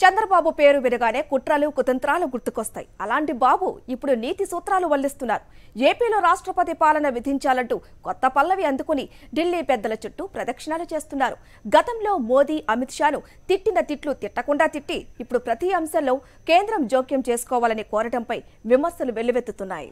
చంద్రబాబు పేరు వినగానే కుట్రలు కుతంత్రాలు గుర్తుకొస్తాయి అలాంటి బాబు ఇప్పుడు నీతి సూత్రాలు వల్లిస్తున్నారు ఏపీలో రాష్ట్రపతి పాలన విధించాలంటూ కొత్త పల్లవి అందుకుని ఢిల్లీ పెద్దల చుట్టూ ప్రదక్షిణాలు చేస్తున్నారు గతంలో మోదీ అమిత్ షాను తిట్టిన తిట్లు తిట్టకుండా తిట్టి ఇప్పుడు ప్రతి అంశంలో కేంద్రం జోక్యం చేసుకోవాలని కోరటంపై విమర్శలు వెల్లువెత్తుతున్నాయి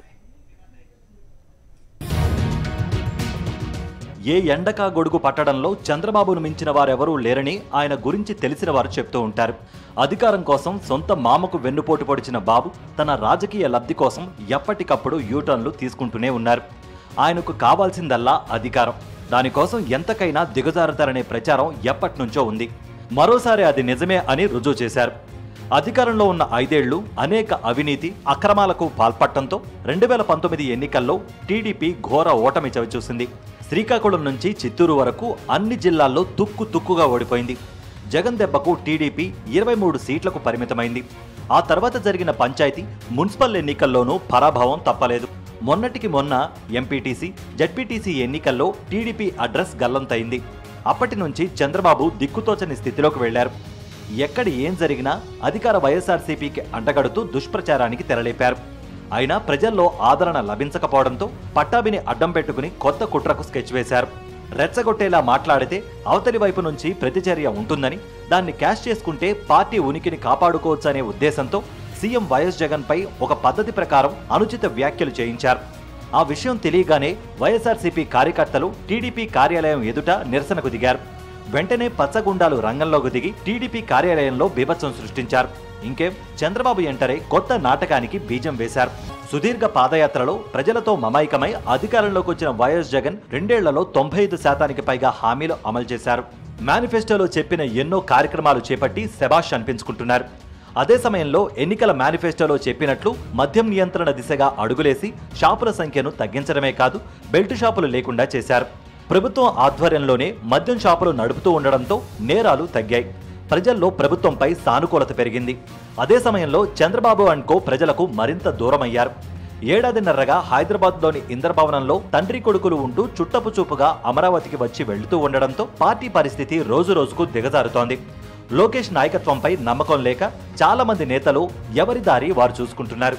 ఏ ఎండకా గొడుగు పట్టడంలో చంద్రబాబును మించిన వారెవరూ లేరని ఆయన గురించి తెలిసిన వారు చెప్తూ ఉంటారు అధికారం కోసం సొంత మామకు వెన్నుపోటు పొడిచిన బాబు తన రాజకీయ లబ్ధి కోసం ఎప్పటికప్పుడు యూటర్న్లు తీసుకుంటూనే ఉన్నారు ఆయనకు కావాల్సిందల్లా అధికారం దానికోసం ఎంతకైనా దిగజారుతారనే ప్రచారం ఎప్పటినుంచో ఉంది మరోసారి అది నిజమే అని రుజువు చేశారు అధికారంలో ఉన్న ఐదేళ్లు అనేక అవినీతి అక్రమాలకు పాల్పడటంతో రెండు వేల పంతొమ్మిది ఎన్నికల్లో టీడీపీ ఘోర ఓటమి చవిచూసింది శ్రీకాకుళం నుంచి చిత్తూరు వరకు అన్ని జిల్లాల్లో తుక్కు తుక్కుగా ఓడిపోయింది జగన్ దెబ్బకు టీడీపీ ఇరవై మూడు సీట్లకు పరిమితమైంది ఆ తర్వాత జరిగిన పంచాయతీ మున్సిపల్ ఎన్నికల్లోనూ పరాభవం తప్పలేదు మొన్నటికి మొన్న ఎంపీటీసీ జడ్పీటీసీ ఎన్నికల్లో టీడీపీ అడ్రస్ గల్లంతైంది అప్పటి నుంచి చంద్రబాబు దిక్కుతోచని స్థితిలోకి వెళ్లారు ఎక్కడ ఏం జరిగినా అధికార వైఎస్ఆర్సీపీకి అంటగడుతూ దుష్ప్రచారానికి తెరలేపారు అయినా ప్రజల్లో ఆదరణ లభించకపోవడంతో పట్టాభిని అడ్డం పెట్టుకుని కొత్త కుట్రకు స్కెచ్ వేశారు రెచ్చగొట్టేలా మాట్లాడితే అవతలి వైపు నుంచి ప్రతిచర్య ఉంటుందని దాన్ని క్యాష్ చేసుకుంటే పార్టీ ఉనికిని కాపాడుకోవచ్చనే ఉద్దేశంతో సీఎం వైఎస్ జగన్ పై ఒక పద్ధతి ప్రకారం అనుచిత వ్యాఖ్యలు చేయించారు ఆ విషయం తెలియగానే వైఎస్ఆర్సీపీ కార్యకర్తలు టీడీపీ కార్యాలయం ఎదుట నిరసనకు దిగారు వెంటనే పచ్చగుండాలు రంగంలోకి దిగి టీడీపీ కార్యాలయంలో బీభత్సం సృష్టించారు ఇంకేం చంద్రబాబు ఎంటరే కొత్త నాటకానికి బీజం వేశారు సుదీర్ఘ పాదయాత్రలో ప్రజలతో మమైకమై అధికారంలోకి వచ్చిన వైఎస్ జగన్ రెండేళ్లలో తొంభై ఐదు శాతానికి పైగా హామీలు అమలు చేశారు మేనిఫెస్టోలో చెప్పిన ఎన్నో కార్యక్రమాలు చేపట్టి శబాష్ అనిపించుకుంటున్నారు అదే సమయంలో ఎన్నికల మేనిఫెస్టోలో చెప్పినట్లు మద్యం నియంత్రణ దిశగా అడుగులేసి షాపుల సంఖ్యను తగ్గించడమే కాదు బెల్ట్ షాపులు లేకుండా చేశారు ప్రభుత్వం ఆధ్వర్యంలోనే మద్యం షాపులు నడుపుతూ ఉండడంతో నేరాలు తగ్గాయి ప్రజల్లో ప్రభుత్వంపై సానుకూలత పెరిగింది అదే సమయంలో చంద్రబాబు అండ్ కో ప్రజలకు మరింత దూరమయ్యారు ఏడాదిన్నరగా హైదరాబాద్లోని ఇంద్రభవనంలో తండ్రి కొడుకులు ఉంటూ చుట్టపు చూపుగా అమరావతికి వచ్చి వెళ్తూ ఉండడంతో పార్టీ పరిస్థితి రోజు రోజుకు దిగజారుతోంది లోకేష్ నాయకత్వంపై నమ్మకం లేక చాలా మంది నేతలు ఎవరి దారి వారు చూసుకుంటున్నారు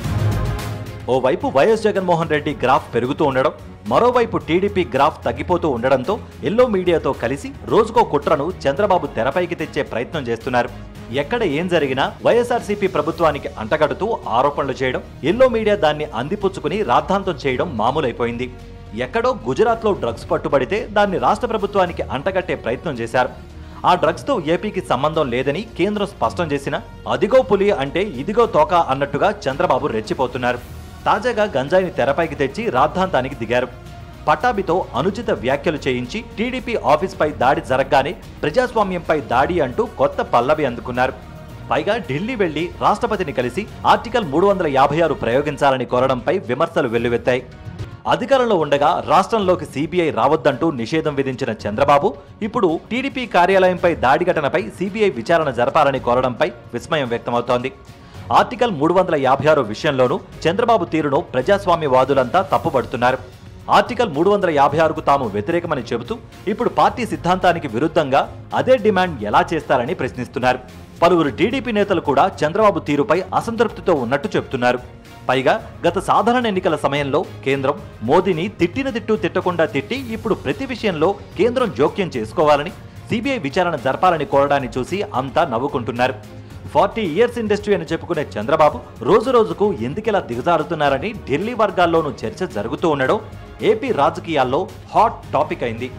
ఓవైపు వైఎస్ జగన్మోహన్ రెడ్డి గ్రాఫ్ పెరుగుతూ ఉండడం మరోవైపు టీడీపీ గ్రాఫ్ తగ్గిపోతూ ఉండడంతో ఎల్లో మీడియాతో కలిసి రోజుకో కుట్రను చంద్రబాబు తెరపైకి తెచ్చే ప్రయత్నం చేస్తున్నారు ఎక్కడ ఏం జరిగినా వైఎస్ఆర్సీపీ ప్రభుత్వానికి అంటగడుతూ ఆరోపణలు చేయడం ఎల్లో మీడియా దాన్ని అందిపుచ్చుకుని రాద్ధాంతం చేయడం మామూలైపోయింది ఎక్కడో గుజరాత్లో డ్రగ్స్ పట్టుబడితే దాన్ని రాష్ట్ర ప్రభుత్వానికి అంటగట్టే ప్రయత్నం చేశారు ఆ డ్రగ్స్ తో ఏపీకి సంబంధం లేదని కేంద్రం స్పష్టం చేసినా అదిగో పులి అంటే ఇదిగో తోక అన్నట్టుగా చంద్రబాబు రెచ్చిపోతున్నారు తాజాగా గంజాయిని తెరపైకి తెచ్చి రాద్ధాంతానికి దిగారు పట్టాభితో అనుచిత వ్యాఖ్యలు చేయించి టీడీపీ ఆఫీస్పై దాడి జరగగానే ప్రజాస్వామ్యంపై దాడి అంటూ కొత్త పల్లవి అందుకున్నారు పైగా ఢిల్లీ వెళ్లి రాష్ట్రపతిని కలిసి ఆర్టికల్ మూడు వందల యాభై ఆరు ప్రయోగించాలని కోరడంపై విమర్శలు వెల్లువెత్తాయి అధికారంలో ఉండగా రాష్ట్రంలోకి సిబిఐ రావద్దంటూ నిషేధం విధించిన చంద్రబాబు ఇప్పుడు టీడీపీ కార్యాలయంపై దాడి ఘటనపై సిబిఐ విచారణ జరపాలని కోరడంపై విస్మయం వ్యక్తమవుతోంది ఆర్టికల్ మూడు వందల యాభై ఆరు విషయంలోనూ చంద్రబాబు తీరును ప్రజాస్వామ్యవాదులంతా తప్పుపడుతున్నారు ఆర్టికల్ మూడు వందల యాభై ఆరుకు తాము వ్యతిరేకమని చెబుతూ ఇప్పుడు పార్టీ సిద్ధాంతానికి విరుద్ధంగా అదే డిమాండ్ ఎలా చేస్తారని ప్రశ్నిస్తున్నారు పలువురు టీడీపీ నేతలు కూడా చంద్రబాబు తీరుపై అసంతృప్తితో ఉన్నట్టు చెబుతున్నారు పైగా గత సాధారణ ఎన్నికల సమయంలో కేంద్రం మోదీని తిట్టిన తిట్టు తిట్టకుండా తిట్టి ఇప్పుడు ప్రతి విషయంలో కేంద్రం జోక్యం చేసుకోవాలని సిబిఐ విచారణ జరపాలని కోరడాన్ని చూసి అంతా నవ్వుకుంటున్నారు ఫార్టీ ఇయర్స్ ఇండస్ట్రీ అని చెప్పుకునే చంద్రబాబు రోజు రోజుకు ఎందుకిలా దిగజారుతున్నారని ఢిల్లీ వర్గాల్లోనూ చర్చ జరుగుతూ ఉండడం ఏపీ రాజకీయాల్లో హాట్ టాపిక్ అయింది